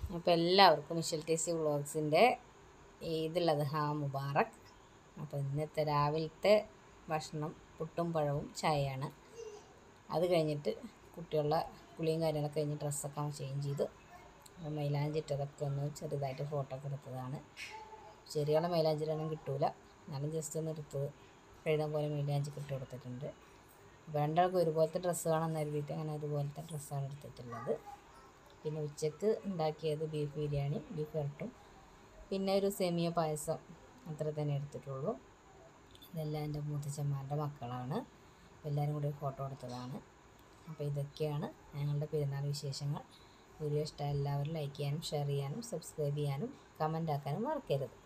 അപ്പോൾ എല്ലാവർക്കും മിഷൽ ടേസി വ്ളോഗ്സിൻ്റെ ഇതുള്ളത് ഹാ മുബാറക് അപ്പോൾ ഇന്നത്തെ രാവിലത്തെ ഭക്ഷണം പുട്ടും പഴവും ചായയാണ് അത് കഴിഞ്ഞിട്ട് കുട്ടികളുടെ കുളിയും കാര്യങ്ങളൊക്കെ കഴിഞ്ഞ് ഡ്രസ്സൊക്കെ ചേഞ്ച് ചെയ്ത് അപ്പോൾ മൈലാഞ്ചി ഇട്ടതൊക്കെ ഒന്ന് ചെറുതായിട്ട് ഫോട്ടോ ഒക്കെ എടുത്തതാണ് ചെറിയുള്ള മൈലാഞ്ചിയിലൊന്നും കിട്ടൂല എന്നാലും ജസ്റ്റ് ഒന്ന് എടുത്ത് കഴിയുന്ന പോലെ മൈലാഞ്ചി ഇട്ട് കൊടുത്തിട്ടുണ്ട് അപ്പോൾ രണ്ടാൾക്കും ഒരുപോലത്തെ ഡ്രസ്സ് വേണമെന്ന് കരുതിയിട്ട് അങ്ങനെ അതുപോലത്തെ ഡ്രസ്സാണ് എടുത്തിട്ടുള്ളത് പിന്നെ ഉച്ചക്ക് ഉണ്ടാക്കിയത് ബീഫ് ബിരിയാണി ബീഫ് വരട്ടും പിന്നെ ഒരു സെമിയ പായസം അത്ര തന്നെ എടുത്തിട്ടുള്ളൂ ഇതെല്ലാം എൻ്റെ മൂത്തച്ഛന്മാരുടെ മക്കളാണ് എല്ലാവരും കൂടി ഫോട്ടോ എടുത്തതാണ് അപ്പോൾ ഇതൊക്കെയാണ് ഞങ്ങളുടെ പെരുന്നാൾ വിശേഷങ്ങൾ വീഡിയോ ഇഷ്ടമായ എല്ലാവരും ലൈക്ക് ചെയ്യാനും ഷെയർ ചെയ്യാനും സബ്സ്ക്രൈബ് ചെയ്യാനും കമൻ്റ് ആക്കാനും മറക്കരുത്